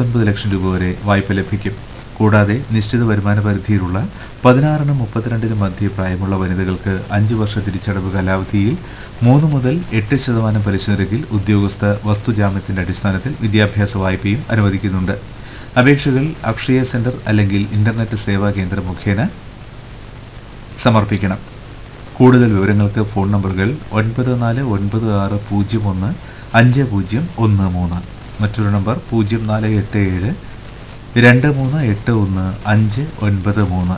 പത്തൊൻപത് ലക്ഷം രൂപ വരെ വായ്പ ലഭിക്കും കൂടാതെ നിശ്ചിത വരുമാന പരിധിയിലുള്ള പതിനാറിനും മുപ്പത്തിരണ്ടിനും മധ്യ പ്രായമുള്ള വനിതകൾക്ക് അഞ്ച് വർഷ തിരിച്ചടവ് കാലാവധിയിൽ മൂന്ന് മുതൽ എട്ട് ശതമാനം പലിശ നിരക്കിൽ ഉദ്യോഗസ്ഥ വസ്തുജാമ്യത്തിന്റെ അടിസ്ഥാനത്തിൽ വിദ്യാഭ്യാസ വായ്പയും അനുവദിക്കുന്നുണ്ട് അപേക്ഷകൾ അക്ഷയ സെന്റർ അല്ലെങ്കിൽ ഇന്റർനെറ്റ് സേവാ കേന്ദ്രം മുഖേന സമർപ്പിക്കണം കൂടുതൽ വിവരങ്ങൾക്ക് ഫോൺ നമ്പറുകൾ ഒൻപത് നാല് ഒൻപത് ആറ് പൂജ്യം ഒന്ന് അഞ്ച് പൂജ്യം ഒന്ന് മൂന്ന് മറ്റൊരു നമ്പർ പൂജ്യം നാല് എട്ട് ഏഴ് രണ്ട് മൂന്ന് എട്ട് ഒന്ന് അഞ്ച് ഒൻപത് മൂന്ന്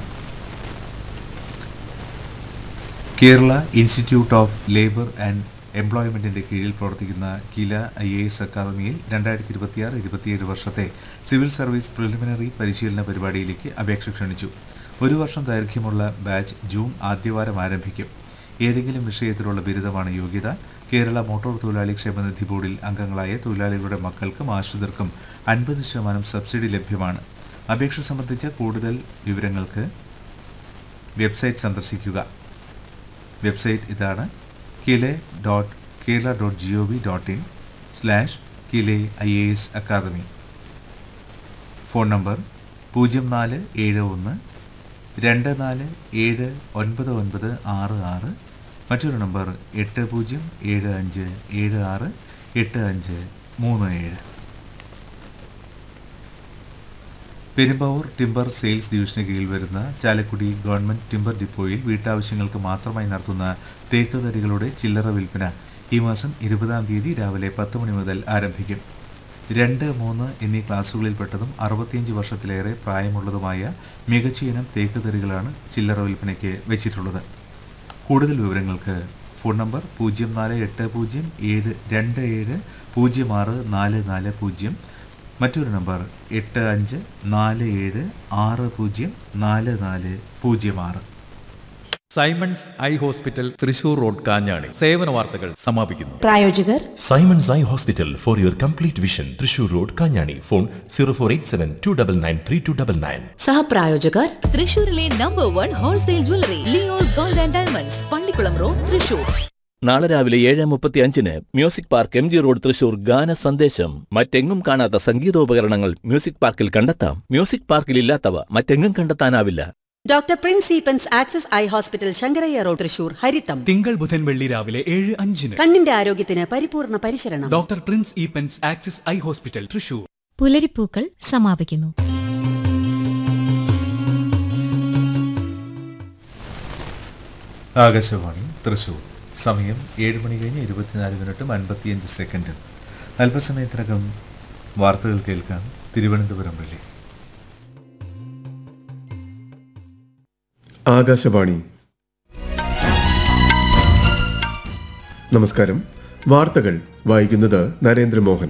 Kerala institute of labour and എംപ്ലോയ്മെന്റിന്റെ കീഴിൽ പ്രവർത്തിക്കുന്ന കില ഐ എ എസ് അക്കാദമിയിൽ രണ്ടായിരത്തി ഇരുപത്തിയാറ് ഇരുപത്തിയേഴ് വർഷത്തെ സിവിൽ സർവീസ് പ്രിലിമിനറി പരിശീലന പരിപാടിയിലേക്ക് അപേക്ഷ ക്ഷണിച്ചു ഒരു വർഷം ദൈർഘ്യമുള്ള ബാച്ച് ജൂൺ ആദ്യവാരം ആരംഭിക്കും ഏതെങ്കിലും വിഷയത്തിലുള്ള ബിരുദമാണ് യോഗ്യത കേരള മോട്ടോർ തൊഴിലാളി ക്ഷേമനിധി ബോർഡിൽ അംഗങ്ങളായ തൊഴിലാളികളുടെ മക്കൾക്കും ആശ്രിതർക്കും അൻപത് ശതമാനം സബ്സിഡി ലഭ്യമാണ് അപേക്ഷ സംബന്ധിച്ച കൂടുതൽ വിവരങ്ങൾക്ക് വെബ്സൈറ്റ് സന്ദർശിക്കുക വെബ്സൈറ്റ് ഇതാണ് KILE dot Kerala dot G O V dot in slash KILE I A S academy phone number പൂജ്യം നാല് ഏഴ് ഒന്ന് രണ്ട് നാല് ഏഴ് ഒൻപത് ഒൻപത് ആറ് ആറ് മറ്റൊരു നമ്പർ എട്ട് പൂജ്യം ഏഴ് അഞ്ച് ഏഴ് ആറ് എട്ട് അഞ്ച് മൂന്ന് ഏഴ് പെരുമ്പാവൂർ ടിമ്പർ സെയിൽസ് ഡിവിഷന് കീഴിൽ വരുന്ന ചാലക്കുടി ഗവൺമെന്റ് ടിമ്പർ ഡിപ്പോയിൽ വീട്ടാവശ്യങ്ങൾക്ക് മാത്രമായി നടത്തുന്ന തേക്ക് തടികളുടെ ചില്ലറ വിൽപ്പന ഈ മാസം ഇരുപതാം തീയതി രാവിലെ പത്ത് മണി മുതൽ ആരംഭിക്കും രണ്ട് മൂന്ന് എന്നീ ക്ലാസുകളിൽപ്പെട്ടതും അറുപത്തിയഞ്ച് വർഷത്തിലേറെ പ്രായമുള്ളതുമായ മികച്ച ഇനം തേക്ക് തടികളാണ് ചില്ലറ വിൽപ്പനയ്ക്ക് വെച്ചിട്ടുള്ളത് കൂടുതൽ വിവരങ്ങൾക്ക് ഫോൺ നമ്പർ പൂജ്യം നാല് എട്ട് പൂജ്യം ഏഴ് രണ്ട് ഏഴ് പൂജ്യം ആറ് നാല് നാല് പൂജ്യം മറ്റൊരു നമ്പർ എട്ട് അഞ്ച് നാല് ഏഴ് ആറ് പൂജ്യം നാല് നാല് പൂജ്യം ആറ് Simons eye hospital Thrissur road Kanjani സേവന വാർത്തകൾ സമാപിക്കുന്നു പ്രായോജകർ Simon's Eye Hospital for your complete vision. Trishur Road, Kanyani. Phone 0487 299 3299. സഹപ്രായോജകർ തൃശൂരിലെ number one wholesale jewellery Leo's gold and diamonds Pallikkulam road Thrissur നാളെ രാവിലെ ഏഴ് മുപ്പത്തി അഞ്ചിന് music park M G road Thrissur ഗാന സന്ദേശം മറ്റെങ്ങും കാണാത്ത സംഗീതോപകരണങ്ങൾ മ്യൂസിക് പാർക്കിൽ കണ്ടെത്താം മ്യൂസിക് പാർക്കിൽ ഇല്ലാത്തവ മറ്റെങ്ങും കണ്ടെത്താനാവില്ല doctor Prince Eapen's axis eye hospital Shankaraiah road Thrissur ഹരിത്തം തിങ്കൾ ബുധൻ വെള്ളി രാവിലെ ഏഴ് അഞ്ചിന് കണ്ണിന്റെ ആരോഗ്യത്തിന് പരിപൂർണ പരിശരണം doctor Prince Eapen's axis eye hospital Thrissur പുലരിപ്പൂക്കൾ സമാപിക്കുന്നു ആകാശവാണി തൃശൂർ സമയം ഏഴ് മണി കഴിഞ്ഞ് ഇരുപത്തിനാല് മിനിറ്റും അൻപത്തിയഞ്ച് സെക്കൻഡും അല്പസമയത്തിനകം വാർത്തകൾ കേൾക്കാം തിരുവനന്തപുരം വഴി ആകാശവാണി നമസ്കാരം വാർത്തകൾ വായിക്കുന്നത് നരേന്ദ്രമോഹൻ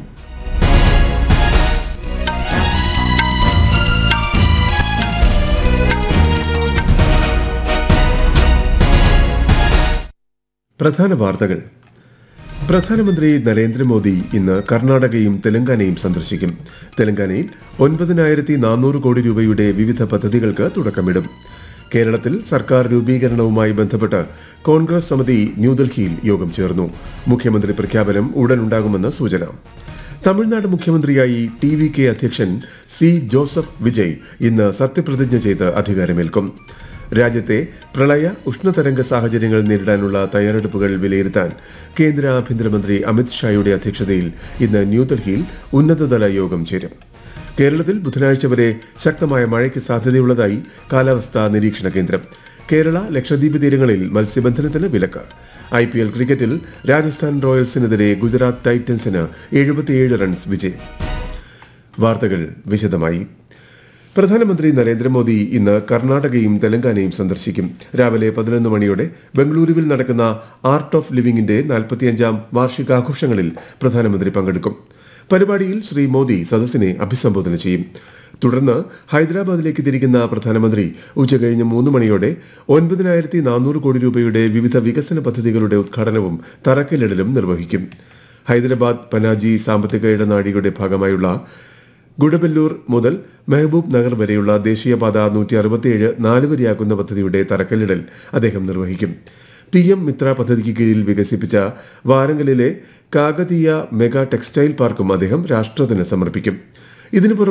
പ്രധാന വാർത്തകൾ പ്രധാനമന്ത്രി നരേന്ദ്രമോദി ഇന്ന് കർണാടകയും തെലങ്കാനയും സന്ദർശിക്കും തെലങ്കാനയിൽ ഒൻപതിനായിരത്തി നാനൂറ് കോടി രൂപയുടെ വിവിധ പദ്ധതികൾക്ക് തുടക്കമിടും കേരളത്തിൽ സർക്കാർ രൂപീകരണവുമായി ബന്ധപ്പെട്ട് കോൺഗ്രസ് സമിതി ന്യൂഡൽഹിയിൽ യോഗം ചേർന്നു മുഖ്യമന്ത്രി പ്രഖ്യാപനം ഉടനുണ്ടാകുമെന്ന് സൂചന തമിഴ്നാട് മുഖ്യമന്ത്രിയായി ടി വി കെ അധ്യക്ഷൻ സി ജോസഫ് വിജയ് ഇന്ന് സത്യപ്രതിജ്ഞ ചെയ്ത് അധികാരമേൽക്കും രാജ്യത്തെ പ്രളയ ഉഷ്ണതരംഗ സാഹചര്യങ്ങൾ നേരിടാനുള്ള തയ്യാറെടുപ്പുകൾ വിലയിരുത്താൻ കേന്ദ്ര ആഭ്യന്തരമന്ത്രി അമിത് ഷായുടെ അധ്യക്ഷതയിൽ ഇന്ന് ന്യൂഡൽഹിയിൽ ഉന്നതതല യോഗം ചേരും കേരളത്തിൽ ബുധനാഴ്ച വരെ ശക്തമായ മഴയ്ക്ക് സാധ്യതയുള്ളതായി കാലാവസ്ഥാ നിരീക്ഷണ കേന്ദ്രം കേരള ലക്ഷദ്വീപ് തീരങ്ങളിൽ മത്സ്യബന്ധനത്തിന് വിലക്ക് ഐ പി എൽ ക്രിക്കറ്റിൽ രാജസ്ഥാൻ റോയൽസിനെതിരെ ഗുജറാത്ത് ടൈറ്റൻസിന് എഴുപത്തിയേഴ് റൺസ് വിജയം വാർത്തകൾ വിശദമായി പ്രധാനമന്ത്രി നരേന്ദ്രമോദി ഇന്ന് കർണാടകയും തെലങ്കാനയും സന്ദർശിക്കും രാവിലെ പതിനൊന്ന് മണിയോടെ ബംഗളൂരുവിൽ നടക്കുന്ന ആർട്ട് ഓഫ് ലിവിംഗിന്റെ നാൽപ്പത്തിയഞ്ചാം വാർഷികാഘോഷങ്ങളിൽ പ്രധാനമന്ത്രി പങ്കെടുക്കും പരിപാടിയിൽ ശ്രീ മോദി സദസ്സിനെ അഭിസംബോധന ചെയ്യും തുടർന്ന് ഹൈദരാബാദിലേക്ക് തിരിക്കുന്ന പ്രധാനമന്ത്രി ഉച്ചകഴിഞ്ഞ് മൂന്ന് മണിയോടെ ഒൻപതിനായിരത്തി നാനൂറ് കോടി രൂപയുടെ വിവിധ വികസന പദ്ധതികളുടെ ഉദ്ഘാടനവും തറക്കല്ലിടലും നിർവഹിക്കും ഹൈദരാബാദ് പനാജി സാമ്പത്തിക ഇടനാഴിയുടെ ഭാഗമായുള്ള ഗുഡബല്ലൂർ മുതൽ മെഹബൂബ് നഗർ വരെയുള്ള ദേശീയപാത നൂറ്റി അറുപത്തിയേഴ് നാലുവരിയാക്കുന്ന പദ്ധതിയുടെ തറക്കല്ലിടൽ അദ്ദേഹം നിർവഹിക്കും പി എം മിത്ര പദ്ധതിക്ക് കീഴിൽ വികസിപ്പിച്ച വാരങ്കലിലെ കാകതീയ മെഗാ ടെക്സ്റ്റൈൽ പാർക്കും അദ്ദേഹം രാഷ്ട്രത്തിന് സമർപ്പിക്കും ഇതിനു പുറമെ